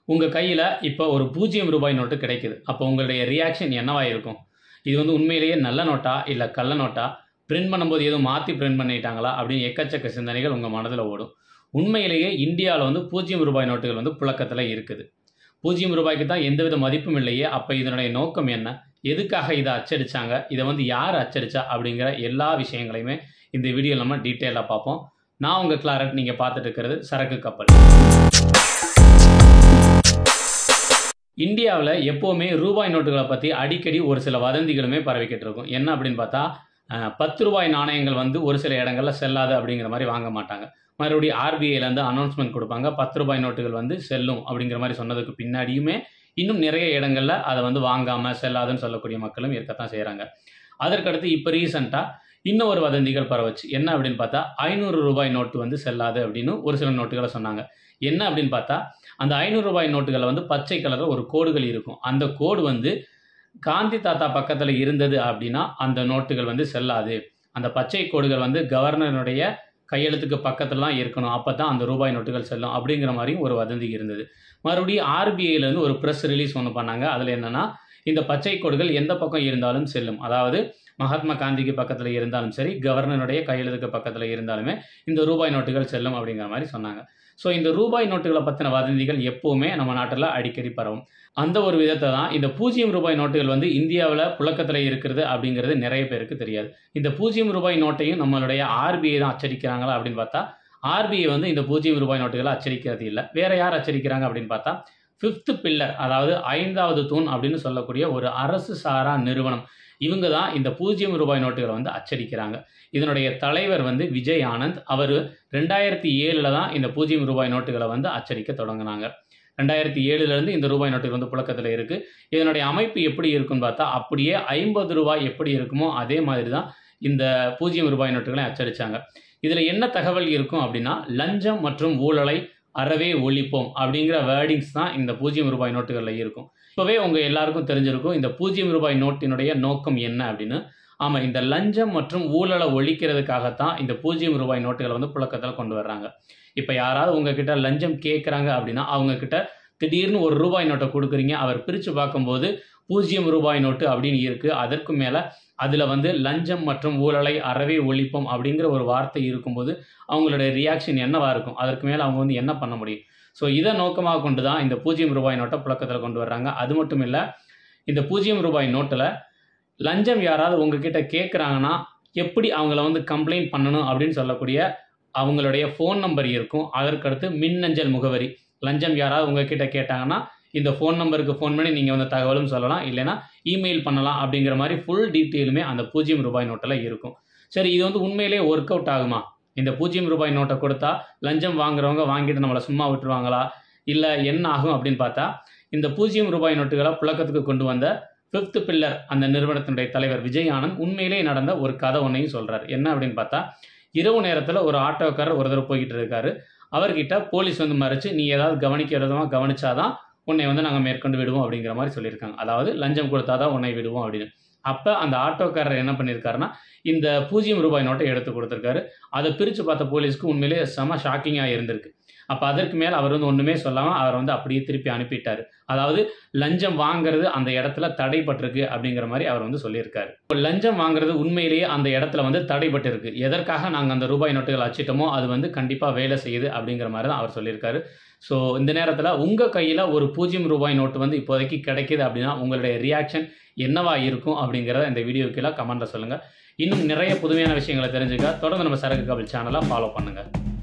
உங்கள் கையில் இப்போ ஒரு பூஜ்ஜியம் ரூபாய் நோட்டு கிடைக்குது அப்போ உங்களுடைய ரியாக்ஷன் என்னவா இருக்கும் இது வந்து உண்மையிலேயே நல்ல நோட்டா இல்லை கள்ள நோட்டா பிரிண்ட் பண்ணும்போது எதுவும் மாற்றி பிரிண்ட் பண்ணிட்டாங்களா அப்படின்னு எக்கச்சக்க சிந்தனைகள் உங்கள் மனதில் ஓடும் உண்மையிலேயே இந்தியாவில் வந்து பூஜ்ஜியம் ரூபாய் நோட்டுகள் வந்து புழக்கத்தில் இருக்குது பூஜ்ஜியம் ரூபாய்க்கு தான் எந்தவித மதிப்பும் இல்லையே அப்போ இதனுடைய நோக்கம் என்ன எதுக்காக இதை அச்சடிச்சாங்க இதை வந்து யார் அச்சடிச்சா அப்படிங்கிற எல்லா விஷயங்களையுமே இந்த வீடியோ நம்ம டீட்டெயிலாக பார்ப்போம் நான் உங்கள் கிளாரட் நீங்கள் பார்த்துட்டு இருக்கிறது சரக்கு கப்பல் இந்தியாவில் எப்போவுமே ரூபாய் நோட்டுகளை பற்றி அடிக்கடி ஒரு சில வதந்திகளுமே பரவிக்கிட்டு இருக்கும் என்ன அப்படின்னு பார்த்தா அஹ், பத்து ரூபாய் நாணயங்கள் வந்து ஒரு சில இடங்களில் செல்லாது அப்படிங்கிற மாதிரி வாங்க மாட்டாங்க மறுபடியும் ஆர்பிஐலேருந்து அனௌன்ஸ்மெண்ட் கொடுப்பாங்க பத்து ரூபாய் நோட்டுகள் வந்து செல்லும் அப்படிங்கிற மாதிரி சொன்னதுக்கு பின்னாடியுமே இன்னும் நிறைய இடங்களில் அதை வந்து வாங்காமல் செல்லாதுன்னு சொல்லக்கூடிய மக்களும் இருக்கத்தான் செய்கிறாங்க அதற்கடுத்து இப்போ ரீசெண்டாக இன்னும் ஒரு வதந்திகள் பரவச்சு என்ன அப்படின்னு பார்த்தா ஐநூறு ரூபாய் நோட்டு வந்து செல்லாது அப்படின்னு ஒரு சில நோட்டுகளை சொன்னாங்க என்ன அப்படின்னு பார்த்தா அந்த ஐநூறு ரூபாய் நோட்டுகளை வந்து பச்சை கலரில் ஒரு கோடுகள் இருக்கும் அந்த கோடு வந்து காந்தி தாத்தா பக்கத்தில் இருந்தது அப்படின்னா அந்த நோட்டுகள் வந்து செல்லாது அந்த பச்சை கோடுகள் வந்து கவர்னருடைய கையெழுத்துக்கு பக்கத்தில் தான் இருக்கணும் அப்போ தான் அந்த ரூபாய் நோட்டுகள் செல்லும் அப்படிங்கிற மாதிரியும் ஒரு வதந்தி இருந்தது மறுபடியும் ஆர்பிஐலேருந்து ஒரு ப்ரெஸ் ரிலீஸ் ஒன்று பண்ணாங்க அதில் என்னென்னா இந்த பச்சை கோடுகள் எந்த பக்கம் இருந்தாலும் செல்லும் அதாவது மகாத்மா காந்திக்கு பக்கத்தில் இருந்தாலும் சரி கவர்னருடைய கையெழுத்துக்கு பக்கத்தில் இருந்தாலுமே இந்த ரூபாய் நோட்டுகள் செல்லும் அப்படிங்கிற மாதிரி சொன்னாங்க ஸோ இந்த ரூபாய் நோட்டுகளை பற்றின வதந்திகள் எப்போவுமே நம்ம நாட்டில் அடிக்கடி பரவும் அந்த ஒரு விதத்தை தான் இந்த பூஜ்ஜியம் ரூபாய் நோட்டுகள் வந்து இந்தியாவில் புழக்கத்தில் இருக்கிறது அப்படிங்கிறது நிறைய பேருக்கு தெரியாது இந்த பூஜ்ஜியம் ரூபாய் நோட்டையும் நம்மளுடைய ஆர்பிஐ தான் அச்சடிக்கிறாங்களா அப்படின்னு பார்த்தா ஆர்பிஐ வந்து இந்த பூஜ்ஜியம் ரூபாய் நோட்டுகளை அச்சடிக்கிறது இல்லை வேற யார் அச்சடிக்கிறாங்க அப்படின்னு பார்த்தா ஃபிஃப்த் பில்லர் அதாவது ஐந்தாவது தூண் அப்படின்னு சொல்லக்கூடிய ஒரு அரசு சாரா நிறுவனம் இவங்க தான் இந்த பூஜ்ஜியம் ரூபாய் நோட்டுகளை வந்து அச்சடிக்கிறாங்க இதனுடைய தலைவர் வந்து விஜய் ஆனந்த் அவர் ரெண்டாயிரத்தி ஏழில் தான் இந்த பூஜ்ஜியம் ரூபாய் நோட்டுகளை வந்து அச்சடிக்க தொடங்கினாங்க ரெண்டாயிரத்தி ஏழுலேருந்து இந்த ரூபாய் நோட்டுகள் வந்து புழக்கத்தில் இருக்குது இதனுடைய அமைப்பு எப்படி இருக்குன்னு பார்த்தா அப்படியே ஐம்பது ரூபாய் எப்படி இருக்குமோ அதே மாதிரி தான் இந்த பூஜ்ஜியம் ரூபாய் நோட்டுகளை அச்சடிச்சாங்க இதில் என்ன தகவல் இருக்கும் அப்படின்னா லஞ்சம் மற்றும் ஊழலை அறவே ஒழிப்போம் அப்படிங்கிற வேர்டிங்ஸ் தான் இந்த பூஜ்ஜியம் ரூபாய் நோட்டுகளில் இருக்கும் இப்போவே உங்கள் எல்லாருக்கும் தெரிஞ்சிருக்கும் இந்த பூஜ்ஜியம் ரூபாய் நோட்டினுடைய நோக்கம் என்ன அப்படின்னு ஆமாம் இந்த லஞ்சம் மற்றும் ஊழலை ஒழிக்கிறதுக்காகத்தான் இந்த பூஜ்ஜியம் ரூபாய் நோட்டுகளை வந்து புழக்கத்தில் கொண்டு வர்றாங்க இப்போ யாராவது உங்ககிட்ட லஞ்சம் கேட்குறாங்க அப்படின்னா அவங்கக்கிட்ட திடீர்னு ஒரு ரூபாய் நோட்டை கொடுக்குறீங்க அவர் பிரித்து பார்க்கும்போது பூஜ்ஜியம் ரூபாய் நோட்டு அப்படின்னு இருக்குது அதற்கு மேலே அதில் வந்து லஞ்சம் மற்றும் ஊழலை அறவே ஒழிப்போம் அப்படிங்கிற ஒரு வார்த்தை இருக்கும்போது அவங்களுடைய ரியாக்ஷன் என்னவா இருக்கும் அதற்கு மேலே அவங்க வந்து என்ன பண்ண முடியும் ஸோ இதை நோக்கமாக கொண்டு தான் இந்த பூஜ்ஜியம் ரூபாய் நோட்டை புழக்கத்தில் கொண்டு வர்றாங்க அது மட்டும் இல்லை இந்த பூஜ்ஜியம் ரூபாய் நோட்டில் லஞ்சம் யாராவது உங்ககிட்ட கேட்குறாங்கன்னா எப்படி அவங்கள வந்து கம்ப்ளைண்ட் பண்ணணும் அப்படின்னு சொல்லக்கூடிய அவங்களுடைய ஃபோன் நம்பர் இருக்கும் அதற்கடுத்து மின்னஞ்சல் முகவரி லஞ்சம் யாராவது உங்ககிட்ட கேட்டாங்கன்னா இந்த ஃபோன் நம்பருக்கு ஃபோன் பண்ணி நீங்கள் வந்து தகவலும் சொல்லலாம் இல்லைன்னா இமெயில் பண்ணலாம் அப்படிங்கிற மாதிரி ஃபுல் டீட்டெயிலுமே அந்த பூஜ்ஜியம் ரூபாய் நோட்டில் இருக்கும் சரி இது வந்து உண்மையிலேயே ஒர்க் அவுட் ஆகுமா இந்த பூஜ்ஜியம் ரூபாய் நோட்டை கொடுத்தா லஞ்சம் வாங்குறவங்க வாங்கிட்டு நம்மளை சும்மா விட்டுருவாங்களா இல்லை என்ன ஆகும் அப்படின்னு பார்த்தா இந்த பூஜ்ஜியம் ரூபாய் நோட்டுகளை புழக்கத்துக்கு கொண்டு வந்த ஃபிஃப்த் பில்லர் அந்த நிறுவனத்தினுடைய தலைவர் விஜய் ஆனந்த் உண்மையிலேயே நடந்த ஒரு கதை ஒன்றையும் சொல்கிறார் என்ன அப்படின்னு பார்த்தா இரவு நேரத்தில் ஒரு ஆட்டோக்காரர் ஒரு தடவை போய்கிட்டு இருக்காரு அவர்கிட்ட போலீஸ் வந்து மறைச்சு நீ ஏதாவது கவனிக்க விதமாக கவனிச்சாதான் உன்னை வந்து நாங்கள் மேற்கொண்டு விடுவோம் அப்படிங்கிற மாதிரி சொல்லியிருக்காங்க அதாவது லஞ்சம் கொடுத்தாதான் உன்னை விடுவோம் அப்படின்னு அப்போ அந்த ஆட்டோக்காரர் என்ன பண்ணியிருக்காருன்னா இந்த பூஜ்ஜியம் ரூபாய் நோட்டை எடுத்து கொடுத்துருக்காரு அதை பிரித்து பார்த்த போலீஸ்க்கு உண்மையிலேயே செம ஷாக்கிங்காக இருந்திருக்கு அப்போ அதற்கு மேலே அவர் வந்து ஒன்றுமே சொல்லாமல் அவர் வந்து அப்படியே திருப்பி அனுப்பிட்டார் அதாவது லஞ்சம் வாங்குறது அந்த இடத்துல தடைப்பட்டிருக்கு அப்படிங்கிற மாதிரி அவர் வந்து சொல்லியிருக்காரு இப்போ லஞ்சம் வாங்குறது உண்மையிலேயே அந்த இடத்துல வந்து தடைப்பட்டிருக்கு எதற்காக நாங்கள் அந்த ரூபாய் நோட்டுகள் அச்சிட்டோமோ அது வந்து கண்டிப்பாக வேலை செய்யுது அப்படிங்கிற மாதிரி தான் அவர் சொல்லியிருக்காரு ஸோ இந்த நேரத்தில் உங்கள் கையில் ஒரு பூஜ்ஜியம் ரூபாய் நோட்டு வந்து இப்போதைக்கு கிடைக்கிது அப்படின்னா உங்களுடைய ரியாக்ஷன் என்னவா இருக்கும் அப்படிங்கிறத இந்த வீடியோக்கெல்லாம் கீழே கமெண்ட்டில் சொல்லுங்கள் இன்னும் நிறைய புதுமையான விஷயங்களை தெரிஞ்சுக்க தொடர்ந்து நம்ம சரக்கு கபில் சேனலை ஃபாலோ பண்ணுங்கள்